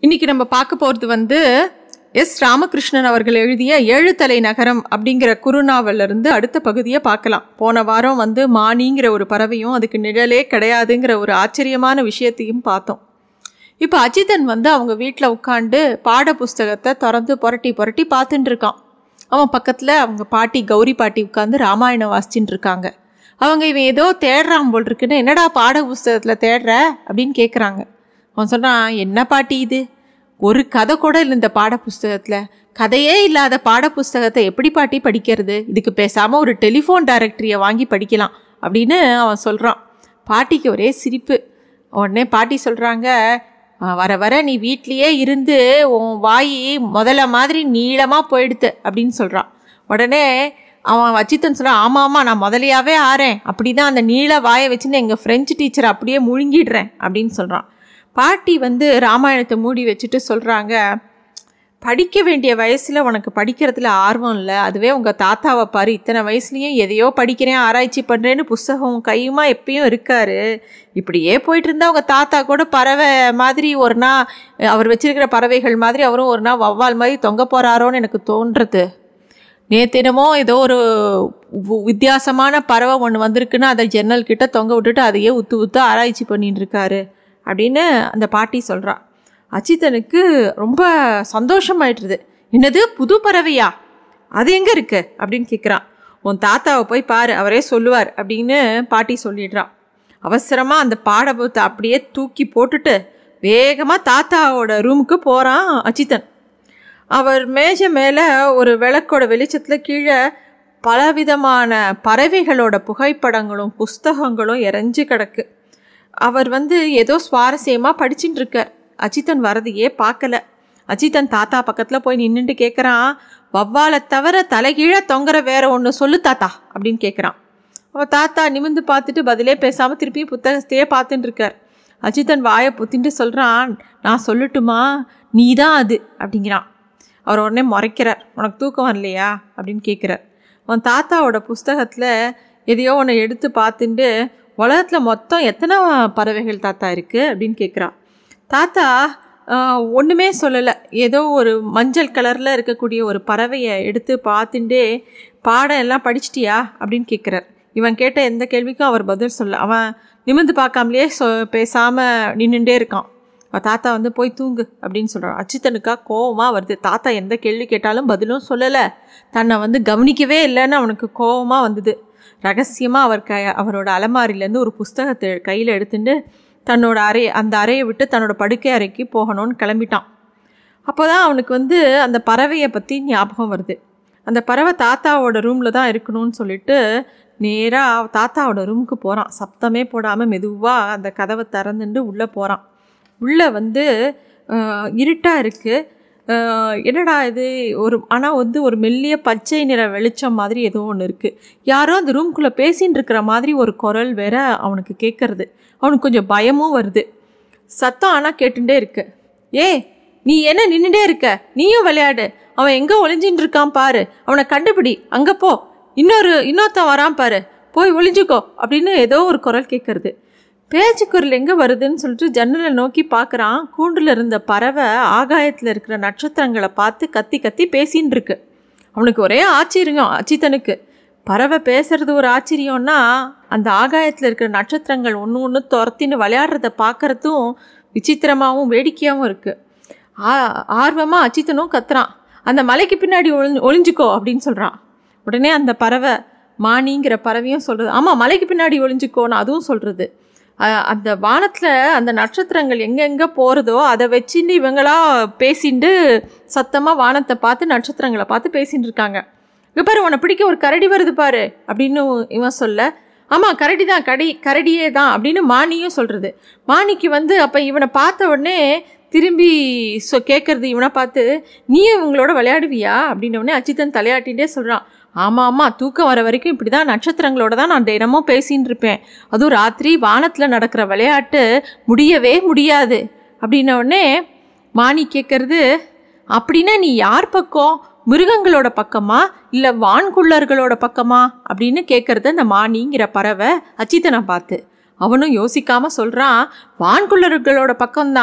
இன்னைக்கு நம்ம பார்க்க போகிறது வந்து எஸ் ராமகிருஷ்ணன் அவர்கள் எழுதிய ஏழு தலை நகரம் அப்படிங்கிற குறுநாவல்ல இருந்து அடுத்த பகுதியை பார்க்கலாம் போன வாரம் வந்து மானிங்கிற ஒரு பறவையும் அதுக்கு நிழலே கிடையாதுங்கிற ஒரு ஆச்சரியமான விஷயத்தையும் பார்த்தோம் இப்போ அஜிதன் வந்து அவங்க வீட்டில் உட்காந்து பாட புஸ்தகத்தை திறந்து புரட்டி புரட்டி பார்த்துட்டு இருக்கான் அவன் பக்கத்தில் அவங்க பாட்டி கௌரி பாட்டி உட்காந்து ராமாயணம் வாசிச்சுட்டு இருக்காங்க அவங்க இவன் ஏதோ தேடுறான் போல் இருக்குன்னு என்னடா பாட புஸ்தகத்தில் தேடுற அப்படின்னு கேட்குறாங்க அவன் சொல்கிறான் என்ன பாட்டி இது ஒரு கதை கூட இல்லை இந்த பாட புஸ்தகத்தில் கதையே இல்லாத பாட புஸ்தகத்தை எப்படி பாட்டி படிக்கிறது இதுக்கு பேசாமல் ஒரு டெலிஃபோன் டைரக்டரியை வாங்கி படிக்கலாம் அப்படின்னு அவன் சொல்கிறான் பாட்டிக்கு ஒரே சிரிப்பு உடனே பாட்டி சொல்கிறாங்க வர வர நீ வீட்லேயே இருந்து உன் வாய் முதல்ல மாதிரி நீளமாக போயிடுத்து அப்படின்னு சொல்கிறான் உடனே அவன் வச்சித்தன் சொல்கிறான் ஆமாம் ஆமாம் நான் முதலையாவே ஆறேன் அப்படி தான் அந்த நீள வாயை வச்சுன்னு எங்கள் ஃப்ரெஞ்சு டீச்சர் அப்படியே முழுங்கிடுறேன் அப்படின்னு சொல்கிறான் பாட்டி வந்து ராமாயணத்தை மூடி வச்சுட்டு சொல்கிறாங்க படிக்க வேண்டிய வயசில் உனக்கு படிக்கிறதுல ஆர்வம் இல்லை அதுவே உங்கள் தாத்தாவை பாரு இத்தனை வயசுலேயும் எதையோ படிக்கிறேன் ஆராய்ச்சி பண்ணுறேன்னு புஸ்தகம் கையுமா எப்பயும் இருக்காரு இப்படியே போயிட்டு இருந்தால் உங்கள் தாத்தா கூட பறவை மாதிரி ஒரு நாள் அவர் வச்சிருக்கிற பறவைகள் மாதிரி அவரும் ஒரு நாள் வவ்வால் மாதிரி தொங்க போகிறாரோன்னு எனக்கு தோன்றுறது நேத்தினமோ ஏதோ ஒரு வு- வித்தியாசமான பறவை ஒன்று வந்திருக்குன்னு அதை ஜன்னல் கிட்ட தொங்க விட்டுட்டு அதையே உத்து உத்து ஆராய்ச்சி பண்ணிட்டு இருக்காரு அப்படின்னு அந்த பாட்டி சொல்கிறா அச்சித்தனுக்கு ரொம்ப சந்தோஷமாயிட்டுருது என்னது புது பறவையா அது எங்கே இருக்கு அப்படின்னு கேட்குறான் உன் தாத்தாவை போய் பாரு அவரே சொல்லுவார் அப்படின்னு பாட்டி சொல்லிடுறான் அவசரமாக அந்த பாடபுத்தை அப்படியே தூக்கி போட்டுட்டு வேகமாக தாத்தாவோட ரூமுக்கு போகிறான் அச்சித்தன் அவர் மேஜை மேலே ஒரு விளக்கோட வெளிச்சத்தில் கீழே பலவிதமான பறவைகளோட புகைப்படங்களும் புஸ்தகங்களும் இறஞ்சி கிடக்கு அவர் வந்து ஏதோ சுவாரஸ்யமாக படிச்சுட்டு இருக்கார் அஜித்தன் வரதையே பார்க்கல அஜித்தன் தாத்தா பக்கத்தில் போய் நின்றுட்டு கேட்குறான் வவ்வாலை தவிர தலைகீழ தொங்குற வேற ஒன்று சொல்லு தாத்தா அப்படின்னு கேட்குறான் அவன் தாத்தா நிமிந்து பார்த்துட்டு பதிலே பேசாமல் திருப்பியும் புத்தகத்தையே பார்த்துட்டு இருக்கார் அஜித்தன் வாயை புத்தின்ட்டு சொல்கிறான் நான் சொல்லட்டுமா நீ தான் அது அப்படிங்கிறான் அவர் உடனே முறைக்கிறார் உனக்கு தூக்கம் வரலையா அப்படின்னு கேட்குறார் அவன் தாத்தாவோட புஸ்தகத்தில் எதையோ ஒன்று எடுத்து பார்த்துட்டு உலகத்தில் மொத்தம் எத்தனை பறவைகள் தாத்தா இருக்குது அப்படின்னு கேட்குறான் தாத்தா ஆஹ், ஒன்றுமே சொல்லலை ஏதோ ஒரு மஞ்சள் கலரில் இருக்கக்கூடிய ஒரு பறவையை எடுத்து பார்த்துட்டே பாடம் எல்லாம் படிச்சிட்டியா அப்படின்னு கேட்குறார் இவன் கேட்ட எந்த கேள்விக்கும் அவர் பதில் சொல்ல அவன் நிமிர்ந்து பார்க்காமலேயே சொ பேசாமல் நின்றுட்டே இருக்கான் அவன் தாத்தா வந்து போய் தூங்கு அப்படின்னு சொல்கிறான் அச்சித்தனுக்கா கோவமாக வருது தாத்தா எந்த கேள்வி கேட்டாலும் பதிலும் சொல்லலை தன்னை வந்து கவனிக்கவே இல்லைன்னு அவனுக்கு கோவமாக வந்தது ரகசியமாக அவர் க அவரோட அலமாரியிலேருந்து ஒரு புஸ்தகத்தை கையில் எடுத்துட்டு தன்னோட அறை அந்த அறையை விட்டு தன்னோட படுக்கை அறைக்கு போகணும்னு கிளம்பிட்டான் அப்போ தான் அவனுக்கு வந்து அந்த பறவையை பற்றி ஞாபகம் வருது அந்த பறவை தாத்தாவோட ரூமில் தான் இருக்கணும்னு சொல்லிட்டு நேராக தாத்தாவோட ரூமுக்கு போகிறான் சத்தமே போடாமல் மெதுவாக அந்த கதவை திறந்துட்டு உள்ளே போகிறான் உள்ளே வந்து இருட்டாக இருக்குது என்னடா இது ஒரு ஆனால் வந்து ஒரு மெல்லிய பச்சை நிற வெளிச்சம் மாதிரி ஏதோ ஒன்று இருக்குது யாரோ அந்த ரூம்குள்ளே பேசின்னு இருக்கிற மாதிரி ஒரு குரல் வேற அவனுக்கு கேட்குறது அவனுக்கு கொஞ்சம் பயமும் வருது சத்தம் ஆனால் கேட்டுட்டே இருக்கு ஏ நீ என்ன நின்றுட்டே இருக்க நீயும் விளையாடு அவன் எங்கே ஒளிஞ்சின்னு இருக்கான் பாரு அவனை கண்டுபிடி அங்கே போ இன்னொரு இன்னொருத்தன் வரான் பாரு போய் ஒளிஞ்சுக்கோ அப்படின்னு ஏதோ ஒரு குரல் கேட்குறது பேச்சு குரல் எங்கே வருதுன்னு சொல்லிட்டு ஜன்னலை நோக்கி பார்க்குறான் கூண்டில் இருந்த பறவை ஆகாயத்தில் இருக்கிற நட்சத்திரங்களை பார்த்து கத்தி கத்தி பேசின்னு இருக்கு அவனுக்கு ஒரே ஆச்சரியம் அச்சித்தனுக்கு பறவை பேசுறது ஒரு ஆச்சரியம்னா அந்த ஆகாயத்தில் இருக்கிற நட்சத்திரங்கள் ஒன்று ஒன்று துரத்தின்னு விளையாடுறத பார்க்கறதும் விசித்திரமாகவும் வேடிக்கையாகவும் இருக்குது ஆ ஆர்வமாக அச்சித்தனும் கத்துறான் அந்த மலைக்கு பின்னாடி ஒளி ஒளிஞ்சுக்கோ அப்படின்னு சொல்கிறான் உடனே அந்த பறவை மானிங்கிற பறவையும் சொல்கிறது ஆமாம் மலைக்கு பின்னாடி ஒளிஞ்சுக்கோன்னு அதுவும் சொல்கிறது அந்த வானத்தில் அந்த நட்சத்திரங்கள் எங்கெங்கே போகிறதோ அதை வச்சுன்னு இவங்களா பேசிண்டு சத்தமாக வானத்தை பார்த்து நட்சத்திரங்களை பார்த்து பேசின்னு இருக்காங்க இங்கே பாரு உன்னை பிடிக்க ஒரு கரடி வருது பாரு அப்படின்னு இவன் சொல்ல ஆமாம் கரடி தான் கடி கரடியே தான் அப்படின்னு மானியும் சொல்கிறது மானிக்கு வந்து அப்போ இவனை பார்த்த உடனே திரும்பி சொ கேட்குறது இவனை பார்த்து நீயும் இவங்களோட விளையாடுவியா அப்படின்ன உடனே அச்சித்தன் தலையாட்டிகிட்டே சொல்கிறான் ஆமாம் ஆமாம் தூக்கம் வர வரைக்கும் இப்படி தான் நட்சத்திரங்களோட தான் நான் தினமும் பேசின்னு இருப்பேன் அதுவும் ராத்திரி வானத்தில் நடக்கிற விளையாட்டு முடியவே முடியாது அப்படின்ன உடனே மானி கேட்குறது அப்படின்னா நீ யார் பக்கம் மிருகங்களோட பக்கமா இல்லை வான்குள்ளர்களோட பக்கமா அப்படின்னு கேட்குறது அந்த மானிங்கிற பறவை அச்சித்தனை பார்த்து அவனும் யோசிக்காம சொல்கிறான் வான்குள்ளர்களோட பக்கம்தான்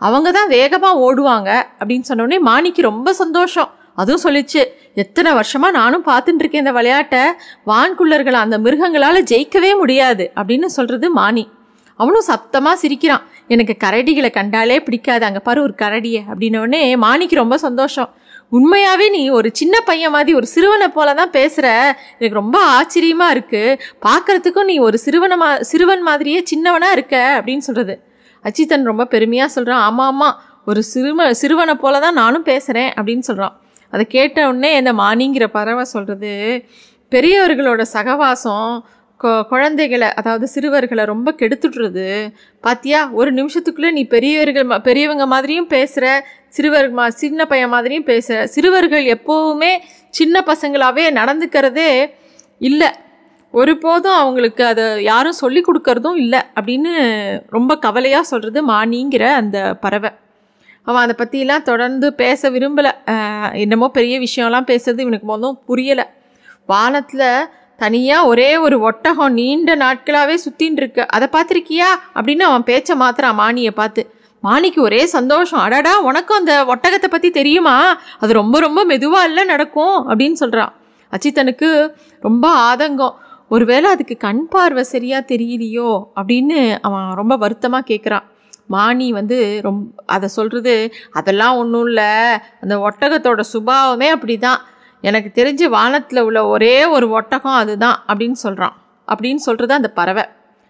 அவங்க தான் வேகமாக ஓடுவாங்க அப்படின்னு சொன்னோடனே மாணிக்கு ரொம்ப சந்தோஷம் அதுவும் சொல்லிச்சு எத்தனை வருஷமா நானும் பார்த்துட்டு இருக்கேன் இந்த விளையாட்டை வான்குள்ளர்களை அந்த மிருகங்களால் ஜெயிக்கவே முடியாது அப்படின்னு சொல்றது மானி அவனும் சத்தமாக சிரிக்கிறான் எனக்கு கரடிகளை கண்டாலே பிடிக்காது அங்கே பாரு ஒரு கரடியை அப்படின்னோடனே மாணிக்கு ரொம்ப சந்தோஷம் உண்மையாகவே நீ ஒரு சின்ன பையன் மாதிரி ஒரு சிறுவனை போல தான் பேசுகிற எனக்கு ரொம்ப ஆச்சரியமாக இருக்குது பார்க்கறதுக்கும் நீ ஒரு சிறுவனை மா சிறுவன் மாதிரியே சின்னவனாக இருக்க அப்படின்னு சொல்கிறது அச்சித்தன் ரொம்ப பெருமையாக சொல்கிறான் ஆமாம் ஆமாம் ஒரு சிறுவ சிறுவனை போல தான் நானும் பேசுகிறேன் அப்படின்னு சொல்கிறான் அதை கேட்ட உடனே இந்த மானிங்கிற பறவை சொல்கிறது பெரியவர்களோட சகவாசம் கொ- குழந்தைகளை அதாவது சிறுவர்களை ரொம்ப கெடுத்துடுறது பாத்தியா ஒரு நிமிஷத்துக்குள்ளே நீ பெரியவர்கள் மா- பெரியவங்க மாதிரியும் பேசுகிற சிறுவர் மா சின்ன பையன் மாதிரியும் பேசுகிற சிறுவர்கள் எப்போவுமே சின்ன பசங்களாகவே நடந்துக்கிறதே இல்லை ஒருபோதும் அவங்களுக்கு அதை யாரும் சொல்லி கொடுக்கறதும் இல்லை அப்படின்னு ரொம்ப கவலையாக சொல்கிறது மானிங்கிற அந்த பறவை அவன் அதை பற்றிலாம் தொடர்ந்து பேச விரும்பலை என்னமோ பெரிய விஷயம்லாம் பேசுறது இவனுக்கு மொதல் புரியலை வானத்தில் தனியாக ஒரே ஒரு ஒட்டகம் நீண்ட நாட்களாகவே சுற்றின்னு இருக்கு அதை பார்த்துருக்கியா அப்படின்னு அவன் பேச்சை மாத்துறான் மானியை பார்த்து மானிக்கு ஒரே சந்தோஷம் அடடா உனக்கும் அந்த ஒட்டகத்தை பற்றி தெரியுமா அது ரொம்ப ரொம்ப மெதுவாக இல்லை நடக்கும் அப்படின்னு சொல்கிறான் அச்சித்தனுக்கு ரொம்ப ஆதங்கம் ஒருவேளை அதுக்கு கண் பார்வை சரியாக தெரியலையோ அப்படின்னு அவன் ரொம்ப வருத்தமாக கேட்குறான் மானி வந்து ரொம் அதை சொல்கிறது அதெல்லாம் ஒன்றும் இல்லை அந்த ஒட்டகத்தோட சுபாவமே அப்படி தான் எனக்கு தெரிஞ்சு வானத்தில் உள்ள ஒரே ஒரு ஒட்டகம் அதுதான் அப்படின்னு சொல்கிறான் அப்படின்னு சொல்கிறது அந்த பறவை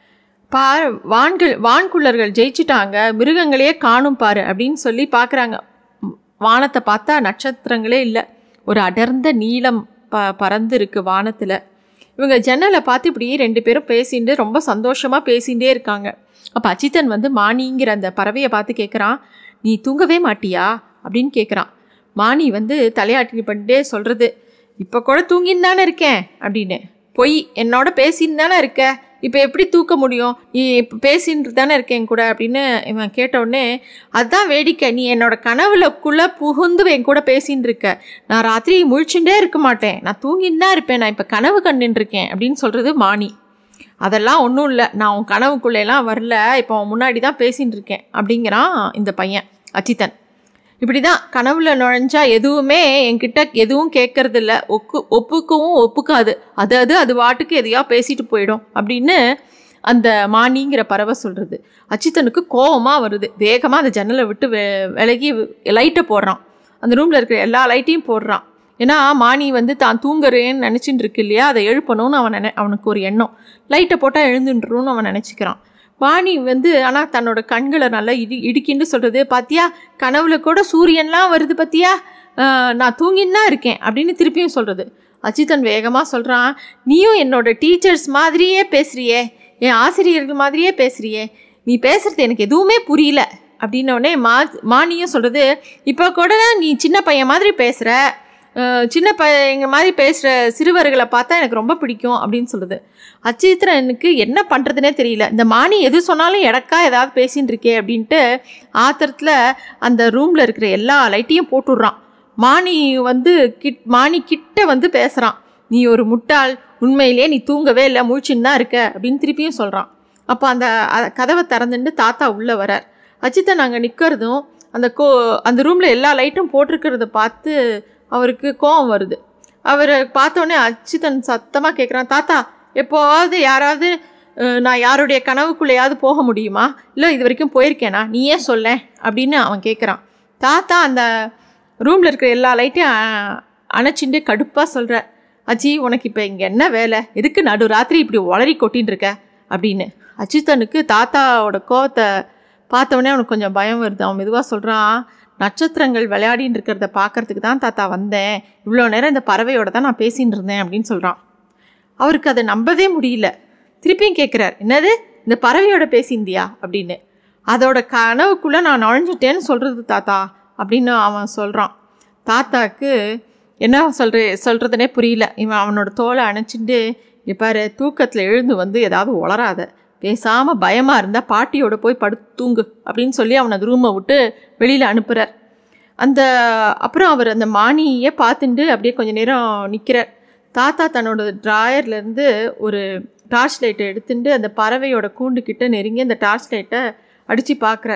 பா வான்கள் வான்குள்ளர்கள் ஜெயிச்சிட்டாங்க மிருகங்களையே காணும் பாரு அப்படின்னு சொல்லி பார்க்குறாங்க வானத்தை பார்த்தா நட்சத்திரங்களே இல்லை ஒரு அடர்ந்த நீளம் ப பறந்து இருக்கு வானத்தில் இவங்க ஜன்னலை பார்த்து இப்படி ரெண்டு பேரும் பேசிட்டு ரொம்ப சந்தோஷமாக பேசிகிட்டே இருக்காங்க அப்போ அச்சித்தன் வந்து மானிங்கிற அந்த பறவையை பார்த்து கேட்குறான் நீ தூங்கவே மாட்டியா அப்படின்னு கேட்குறான் மானி வந்து தலையாட்டி பண்ணிட்டே சொல்கிறது இப்போ கூட தூங்கின்னு தானே இருக்கேன் அப்படின்னு பொய் என்னோட பேசின்னு தானே இருக்க இப்போ எப்படி தூக்க முடியும் நீ இப்போ பேசின்னு தானே இருக்கேன் கூட அப்படின்னு இவன் கேட்ட உடனே அதுதான் வேடிக்கை நீ என்னோட கனவுலக்குள்ளே புகுந்து என் கூட பேசின்னு இருக்க நான் ராத்திரி முழிச்சுட்டே இருக்க மாட்டேன் நான் தூங்கின்னு தான் இருப்பேன் நான் இப்போ கனவு கண்டுன்னு இருக்கேன் அப்படின்னு சொல்கிறது மானி அதெல்லாம் ஒன்றும் இல்லை நான் உன் கனவுக்குள்ளேலாம் வரல இப்போ உன் முன்னாடி தான் பேசின்னு இருக்கேன் அப்படிங்கிறான் இந்த பையன் அச்சித்தன் இப்படி தான் கனவுல நுழைஞ்சா எதுவுமே என்கிட்ட எதுவும் கேட்கறது இல்ல ஒக்கு ஒப்புக்கவும் ஒப்புக்காது அது அது அது வாட்டுக்கு எதையா பேசிட்டு போயிடும் அப்படின்னு அந்த மானிங்கிற பறவை சொல்கிறது அச்சித்தனுக்கு கோவமாக வருது வேகமாக அந்த ஜன்னலை விட்டு வெ விலகி லைட்டை போடுறான் அந்த ரூமில் இருக்கிற எல்லா லைட்டையும் போடுறான் ஏன்னா மானி வந்து தான் தூங்குறேன்னு நினச்சிட்டு இருக்கு இல்லையா அதை எழுப்பணும்னு அவன் நினை அவனுக்கு ஒரு எண்ணம் லைட்டை போட்டால் எழுந்துன்றணும்னு அவன் நினச்சிக்கிறான் வாணி வந்து ஆனால் தன்னோட கண்களை நல்லா இடி இடுக்கின்னு சொல்கிறது பாத்தியா கனவுல கூட சூரியன்லாம் வருது பாத்தியா ஆஹ் நான் தூங்கின்னு தான் இருக்கேன் அப்படின்னு திருப்பியும் சொல்கிறது அஜித்தன் வேகமாக சொல்கிறான் நீயும் என்னோட டீச்சர்ஸ் மாதிரியே பேசுறியே என் ஆசிரியர்கள் மாதிரியே பேசுறியே நீ பேசுறது எனக்கு எதுவுமே புரியல அப்படின்னோடனே மா மானியும் சொல்கிறது இப்போ கூட நீ சின்ன பையன் மாதிரி பேசுகிற சின்ன பையங்க மாதிரி பேசுகிற சிறுவர்களை பார்த்தா எனக்கு ரொம்ப பிடிக்கும் அப்படின்னு சொல்லுது அச்சித்திரனுக்கு என்ன பண்ணுறதுனே தெரியல இந்த மானி எது சொன்னாலும் எடக்கா ஏதாவது பேசின்னு இருக்கே அப்படின்ட்டு ஆத்திரத்தில் அந்த ரூமில் இருக்கிற எல்லா லைட்டையும் போட்டுடுறான் மானி வந்து கிட் மானி கிட்ட வந்து பேசுகிறான் நீ ஒரு முட்டாள் உண்மையிலே நீ தூங்கவே இல்லை முழிச்சுன்னு தான் இருக்க அப்படின்னு திருப்பியும் சொல்கிறான் அப்போ அந்த அ- கதவை திறந்துட்டு தாத்தா உள்ளே வரார் அச்சித்தன் அங்கே நிற்கிறதும் அந்த கோ அந்த ரூமில் எல்லா லைட்டும் போட்டிருக்கிறத பார்த்து அவருக்கு கோவம் வருது அவர் பார்த்தோன்னே அச்சித்தன் சத்தமாக கேட்குறான் தாத்தா எப்போவாவது யாராவது அஹ், நான் யாருடைய கனவுக்குள்ளேயாவது போக முடியுமா இல்லை இது வரைக்கும் போயிருக்கேனா நீயே சொல்லேன் அப்படின்னு அவன் கேட்குறான் தாத்தா அந்த ரூமில் இருக்கிற எல்லா லைட்டையும் அ- அணைச்சிட்டு கடுப்பாக சொல்கிறார் அஜி உனக்கு இப்போ இங்கே என்ன வேலை எதுக்கு நடு ராத்திரி இப்படி உளறி கொட்டின்னு இருக்க அப்படின்னு அஜித்தனுக்கு தாத்தாவோட கோவத்தை பார்த்தவொடனே அவனுக்கு கொஞ்சம் பயம் வருது அவன் மெதுவாக சொல்கிறான் நட்சத்திரங்கள் விளையாடின்னு இருக்கிறத பார்க்கறதுக்கு தான் தாத்தா வந்தேன் இவ்வளோ நேரம் இந்த பறவையோட தான் நான் பேசின்னு இருந்தேன் அப்படின்னு சொல்கிறான் அவருக்கு அதை நம்பவே முடியல திருப்பியும் கேட்குறார் என்னது இந்த பறவையோட பேசிந்தியா அப்படின்னு அதோட கனவுக்குள்ளே நான் நுழைஞ்சிட்டேன்னு சொல்கிறது தாத்தா அப்படின்னு அவன் சொல்கிறான் தாத்தாக்கு என்ன சொல்கிற சொல்கிறதுனே புரியல இவன் அவனோட தோலை அணைச்சிட்டு இங்க பாரு தூக்கத்தில் எழுந்து வந்து ஏதாவது உளராத பேசாமல் பயமாக இருந்தால் பாட்டியோட போய் படு தூங்கு அப்படின்னு சொல்லி அவனை அந்த ரூமை விட்டு வெளியில் அனுப்புகிறார் அந்த அப்புறம் அவர் அந்த மானியை பார்த்துட்டு அப்படியே கொஞ்ச நேரம் நிற்கிறார் தாத்தா தன்னோட ட்ராயர்லேருந்து ஒரு டார்ச் லைட்டை எடுத்துட்டு அந்த பறவையோட கூண்டு கிட்ட நெருங்கி அந்த டார்ச் லைட்டை அடித்து பார்க்குறார்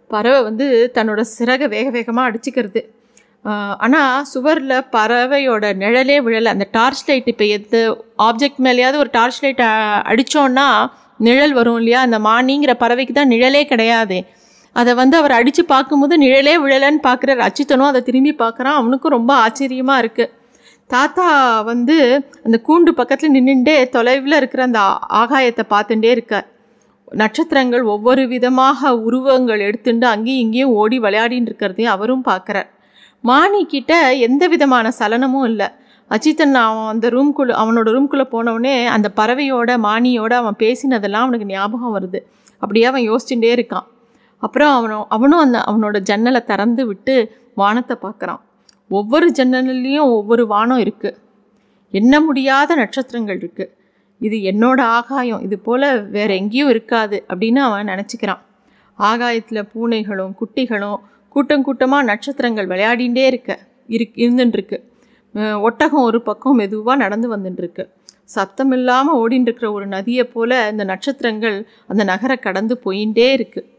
பறவை வந்து தன்னோட சிறகை வேக வேகமாக அடிச்சுக்கிறது ஆனால் சுவரில் பறவையோட நிழலே விழலை அந்த டார்ச் லைட் இப்போ எந்த ஆப்ஜெக்ட் மேலேயாவது ஒரு டார்ச் லைட் அடித்தோன்னா நிழல் வரும் இல்லையா அந்த மானிங்கிற பறவைக்கு தான் நிழலே கிடையாது அதை வந்து அவர் அடித்து பார்க்கும்போது நிழலே விழலைன்னு பார்க்குறாரு அச்சுத்தனும் அதை திரும்பி பார்க்குறான் அவனுக்கும் ரொம்ப ஆச்சரியமாக இருக்குது தாத்தா வந்து அந்த கூண்டு பக்கத்தில் நின்றுட்டே தொலைவில் இருக்கிற அந்த ஆ- ஆகாயத்தை பார்த்துட்டே இருக்கார் நட்சத்திரங்கள் ஒவ்வொரு விதமாக உருவங்கள் எடுத்துட்டு அங்கேயும் இங்கேயும் ஓடி விளையாடின்னு இருக்கிறதையும் அவரும் பார்க்குறார் மாணி கிட்ட எந்த விதமான சலனமும் இல்லை அஜித்தன் அவன் அந்த ரூம்குள்ளே அவனோட ரூம்குள்ளே போனவுடனே அந்த பறவையோட மானியோட அவன் பேசினதெல்லாம் அவனுக்கு ஞாபகம் வருது அப்படியே அவன் யோசிச்சுட்டே இருக்கான் அப்புறம் அவனும் அவனும் அந்த அவனோட ஜன்னலை திறந்து விட்டு வானத்தை பார்க்குறான் ஒவ்வொரு ஜன்னல்லையும் ஒவ்வொரு வானம் இருக்குது எண்ண முடியாத நட்சத்திரங்கள் இருக்குது இது என்னோட ஆகாயம் இது போல் வேற எங்கேயும் இருக்காது அப்படின்னு அவன் நினச்சிக்கிறான் ஆகாயத்தில் பூனைகளும் குட்டிகளும் கூட்டம் கூட்டமாக நட்சத்திரங்கள் விளையாடிண்டே இருக்க இரு இருந்துட்டுருக்கு ஒட்டகம் ஒரு பக்கம் மெதுவாக நடந்து வந்துட்டுருக்கு சத்தம் இல்லாமல் ஓடின்னு இருக்கிற ஒரு நதியை போல் இந்த நட்சத்திரங்கள் அந்த நகரை கடந்து போயிட்டே இருக்குது